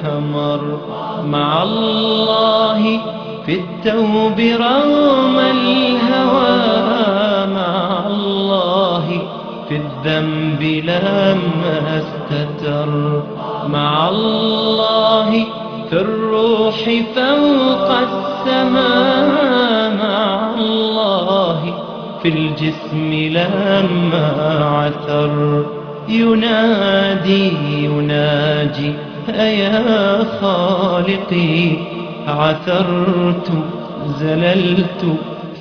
ثمر مع الله في التوب رغم الهوى مع الله في الذنب لما استتر مع الله في الروح فوق السماء مع الله في الجسم لما عثر ينادي يناجي أيا خالقي عثرت زللت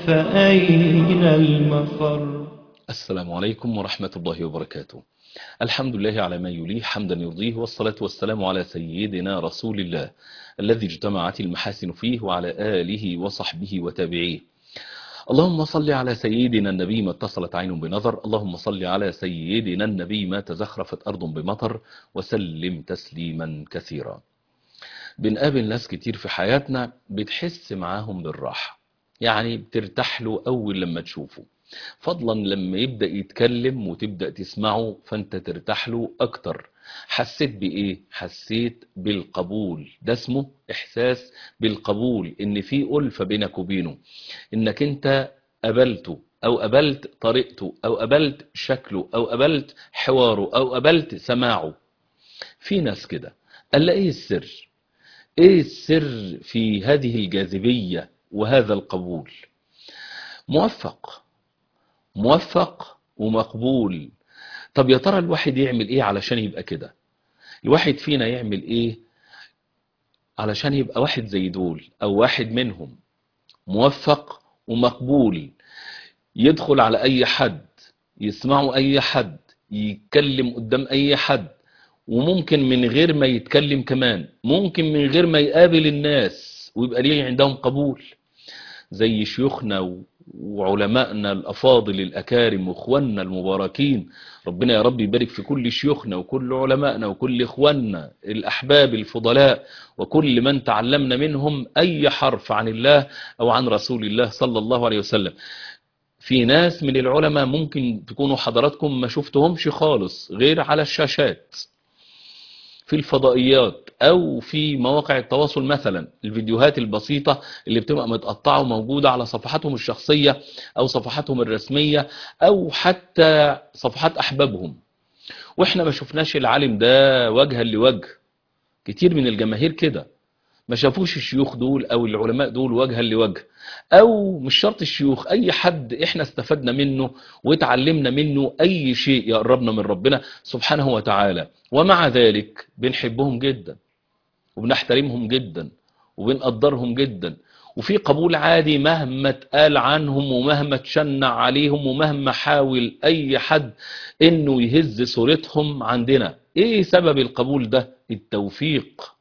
فأين المفر السلام عليكم ورحمة الله وبركاته الحمد لله على ما يليه حمدا يرضيه والصلاة والسلام على سيدنا رسول الله الذي اجتمعت المحاسن فيه وعلى آله وصحبه وتابعيه اللهم صل على سيدنا النبي ما اتصلت عين بنظر اللهم صل على سيدنا النبي ما تزخرفت أرض بمطر وسلم تسليما كثيرا بنقابل ناس كتير في حياتنا بتحس معاهم بالراحة يعني بترتاح له أول لما تشوفه فضلا لما يبدأ يتكلم وتبدأ تسمعه فانت ترتاح له أكتر حسيت بإيه؟ حسيت بالقبول ده اسمه إحساس بالقبول إن في ألفة بينك وبينه إنك أنت قبلته أو قبلت طريقته أو قبلت شكله أو قبلت حواره أو قبلت سماعه في ناس كده قال إيه السر؟ إيه السر في هذه الجاذبية وهذا القبول؟ موفق موفق ومقبول طب يا ترى الواحد يعمل ايه علشان يبقى كده الواحد فينا يعمل ايه علشان يبقى واحد زي دول او واحد منهم موفق ومقبول يدخل على اي حد يسمعه اي حد يتكلم قدام اي حد وممكن من غير ما يتكلم كمان ممكن من غير ما يقابل الناس ويبقى ليه عندهم قبول زي شيوخنا وعلمائنا الأفاضل الأكارم وإخواننا المباركين ربنا يا رب يبارك في كل شيوخنا وكل علمائنا وكل إخواننا الأحباب الفضلاء وكل من تعلمنا منهم أي حرف عن الله أو عن رسول الله صلى الله عليه وسلم في ناس من العلماء ممكن تكونوا حضراتكم ما شفتهمش خالص غير على الشاشات في الفضائيات او في مواقع التواصل مثلا الفيديوهات البسيطة اللي بتبقى متقطعة وموجودة على صفحاتهم الشخصية او صفحاتهم الرسمية او حتى صفحات احبابهم واحنا ما شفناش العالم ده وجها لوجه كتير من الجماهير كده ما شافوش الشيوخ دول او العلماء دول وجها لوجه او مش شرط الشيوخ اي حد احنا استفدنا منه واتعلمنا منه اي شيء يقربنا من ربنا سبحانه وتعالى ومع ذلك بنحبهم جدا وبنحترمهم جدا وبنقدرهم جدا وفي قبول عادي مهما اتقال عنهم ومهما تشنع عليهم ومهما حاول اي حد انه يهز صورتهم عندنا ايه سبب القبول ده التوفيق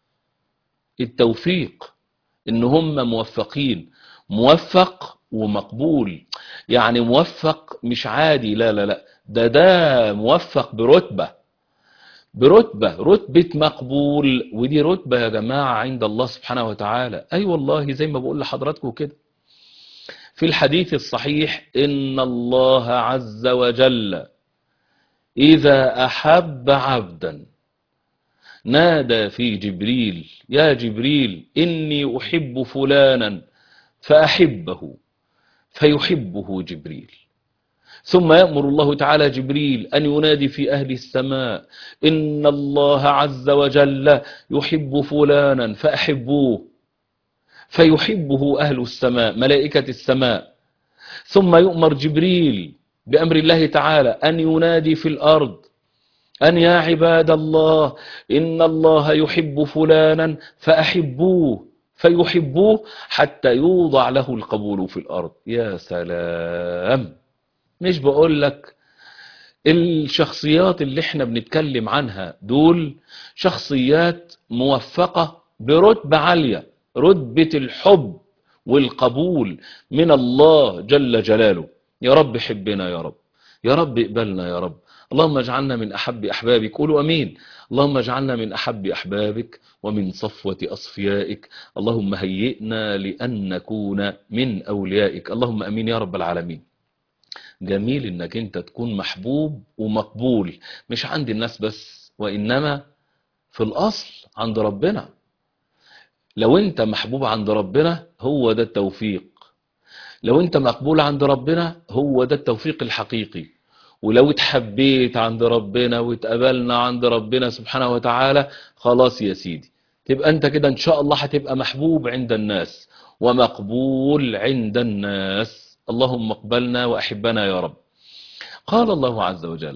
التوفيق ان هم موفقين موفق ومقبول يعني موفق مش عادي لا لا لا ده ده موفق برتبة برتبة رتبة مقبول ودي رتبة يا جماعة عند الله سبحانه وتعالى اي أيوة والله زي ما بقول لحضراتكم كده في الحديث الصحيح ان الله عز وجل اذا احب عبدا نادى في جبريل يا جبريل إني أحب فلانا فأحبه فيحبه جبريل ثم يأمر الله تعالى جبريل أن ينادي في أهل السماء إن الله عز وجل يحب فلانا فأحبوه فيحبه أهل السماء ملائكة السماء ثم يؤمر جبريل بأمر الله تعالى أن ينادي في الأرض أن يا عباد الله إن الله يحب فلانا فأحبوه فيحبوه حتى يوضع له القبول في الأرض يا سلام مش بقول لك الشخصيات اللي احنا بنتكلم عنها دول شخصيات موفقة برتبة عالية رتبة الحب والقبول من الله جل جلاله يا رب حبنا يا رب يا رب اقبلنا يا رب اللهم اجعلنا من أحب أحبابك قولوا أمين اللهم اجعلنا من أحب أحبابك ومن صفوة أصفيائك اللهم هيئنا لأن نكون من أوليائك اللهم أمين يا رب العالمين جميل انك انت تكون محبوب ومقبول مش عند الناس بس وإنما في الأصل عند ربنا لو انت محبوب عند ربنا هو ده التوفيق لو انت مقبول عند ربنا هو ده التوفيق الحقيقي ولو اتحبيت عند ربنا واتقبلنا عند ربنا سبحانه وتعالى خلاص يا سيدي تبقى انت كده ان شاء الله هتبقى محبوب عند الناس ومقبول عند الناس اللهم اقبلنا واحبنا يا رب قال الله عز وجل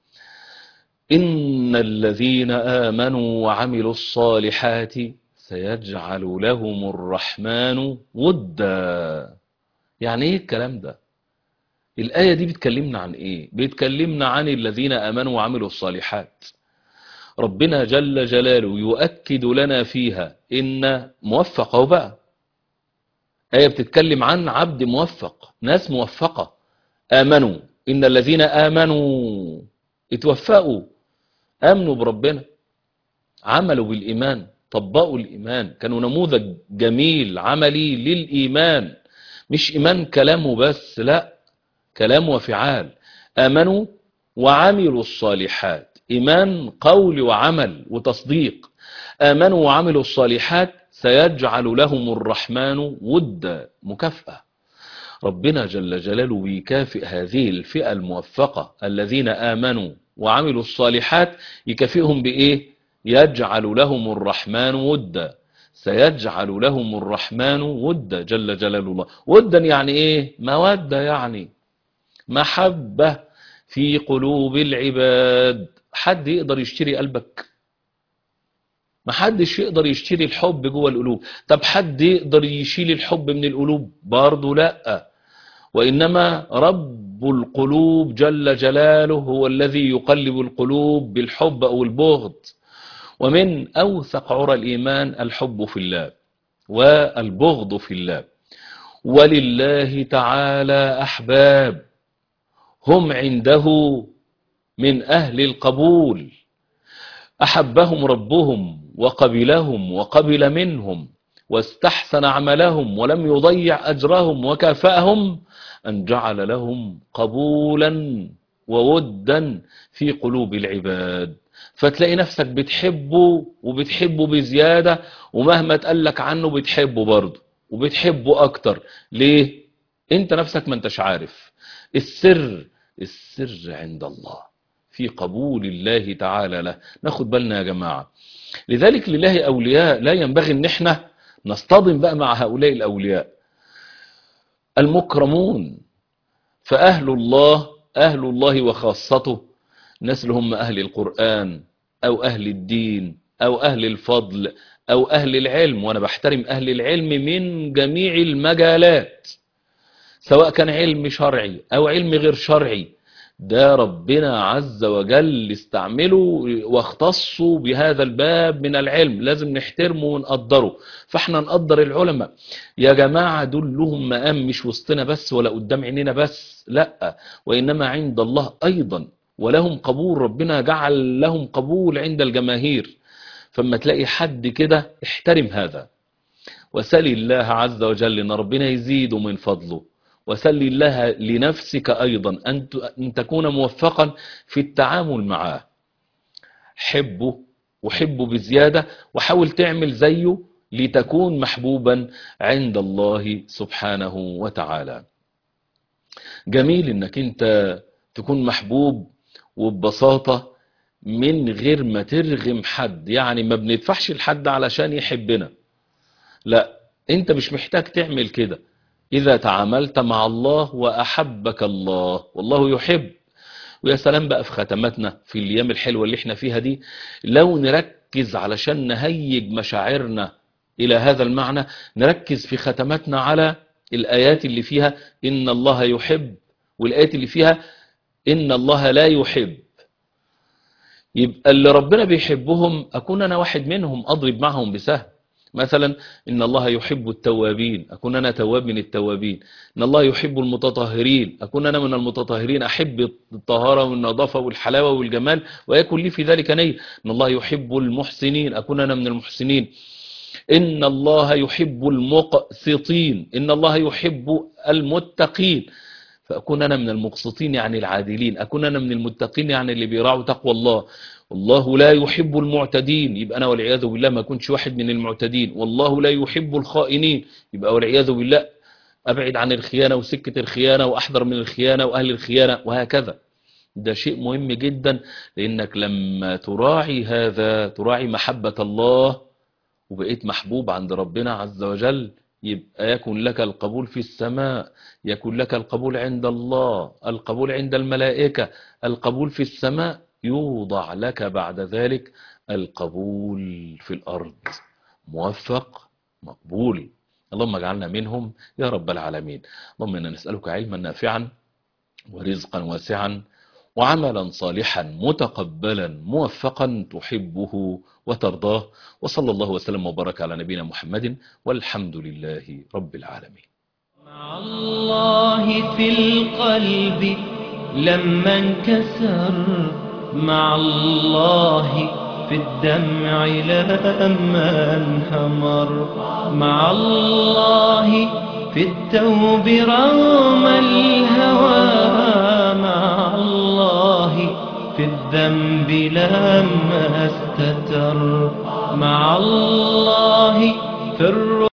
إن الذين آمنوا وعملوا الصالحات سيجعل لهم الرحمن ودا يعني ايه الكلام ده الآية دي بتكلمنا عن ايه بتكلمنا عن الذين آمنوا وعملوا الصالحات ربنا جل جلاله يؤكد لنا فيها إن موفق اهو بقى آية بتتكلم عن عبد موفق ناس موفقة آمنوا إن الذين آمنوا اتوفقوا آمنوا بربنا عملوا بالإيمان طبقوا الإيمان كانوا نموذج جميل عملي للإيمان مش إيمان كلامه بس لا كلام وفعال آمنوا وعملوا الصالحات إيمان قول وعمل وتصديق آمنوا وعملوا الصالحات سيجعل لهم الرحمن ودا مكافأة ربنا جل جلاله بيكافئ هذه الفئة الموفقة الذين آمنوا وعملوا الصالحات يكافئهم بإيه يجعل لهم الرحمن ودا سيجعل لهم الرحمن ودا جل جلال الله ودا يعني ايه مودة يعني محبة في قلوب العباد حد يقدر يشتري قلبك ما حدش يقدر يشتري الحب جوه القلوب طب حد يقدر يشيل الحب من القلوب برضه لا وإنما رب القلوب جل جلاله هو الذي يقلب القلوب بالحب أو البغض ومن أوثق عرى الإيمان الحب في الله والبغض في الله ولله تعالى أحباب هم عنده من أهل القبول أحبهم ربهم وقبلهم وقبل منهم واستحسن عملهم ولم يضيع أجرهم وكافأهم أن جعل لهم قبولا وودا في قلوب العباد فتلاقي نفسك بتحبه وبتحبه بزيادة ومهما تقلك عنه بتحبه برضه وبتحبه أكتر ليه؟ انت نفسك ما انتش عارف السر السر عند الله في قبول الله تعالى له ناخد بالنا يا جماعة لذلك لله أولياء لا ينبغي ان احنا نصطدم بقى مع هؤلاء الأولياء المكرمون فأهل الله أهل الله وخاصته الناس اللي هم أهل القرآن أو أهل الدين أو أهل الفضل أو أهل العلم وأنا بحترم أهل العلم من جميع المجالات سواء كان علم شرعي أو علم غير شرعي ده ربنا عز وجل استعمله واختصوا بهذا الباب من العلم لازم نحترمه ونقدره فاحنا نقدر العلماء يا جماعة دول لهم مقام مش وسطنا بس ولا قدام عينينا بس لا وإنما عند الله أيضا ولهم قبول ربنا جعل لهم قبول عند الجماهير فما تلاقي حد كده احترم هذا وسل الله عز وجل ان ربنا يزيد من فضله وسل الله لنفسك أيضا أن تكون موفقا في التعامل معه حبه وحبه بزيادة وحاول تعمل زيه لتكون محبوبا عند الله سبحانه وتعالى جميل انك انت تكون محبوب وببساطة من غير ما ترغم حد يعني ما بندفعش لحد علشان يحبنا لا انت مش محتاج تعمل كده إذا تعاملت مع الله وأحبك الله والله يحب ويا سلام بقى في ختماتنا في الأيام الحلوة اللي احنا فيها دي لو نركز علشان نهيج مشاعرنا إلى هذا المعنى نركز في ختماتنا على الآيات اللي فيها إن الله يحب والآيات اللي فيها إن الله لا يحب يبقى اللي ربنا بيحبهم أكون أنا واحد منهم أضرب معهم بسهم مثلا إن الله يحب التوابين أكون أنا تواب من التوابين إن الله يحب المتطهرين أكون أنا من المتطهرين أحب الطهارة والنظافة والحلاوة والجمال ويكون لي في ذلك نية إن الله يحب المحسنين أكون أنا من المحسنين إن الله يحب المقسطين إن الله يحب المتقين فأكون أنا من المقسطين يعني العادلين أكون أنا من المتقين يعني اللي بيراعوا تقوى الله والله لا يحب المعتدين يبقى أنا والعياذ بالله ما كنتش واحد من المعتدين والله لا يحب الخائنين يبقى والعياذ بالله أبعد عن الخيانة وسكة الخيانة وأحذر من الخيانة وأهل الخيانة وهكذا ده شيء مهم جدا لأنك لما تراعي هذا تراعي محبة الله وبقيت محبوب عند ربنا عز وجل يبقى يكن لك القبول في السماء يكن لك القبول عند الله القبول عند الملائكة القبول في السماء يوضع لك بعد ذلك القبول في الأرض موفق مقبول اللهم اجعلنا منهم يا رب العالمين اللهم إنا نسألك علما نافعا ورزقا واسعا وعملا صالحا متقبلا موفقا تحبه وترضاه وصلى الله وسلم وبارك على نبينا محمد والحمد لله رب العالمين مع الله في القلب لما انكسر مع الله في الدمع لما انهمر مع الله في التوب رغم الهوى مع الله في الذنب لما استتر مع الله في الر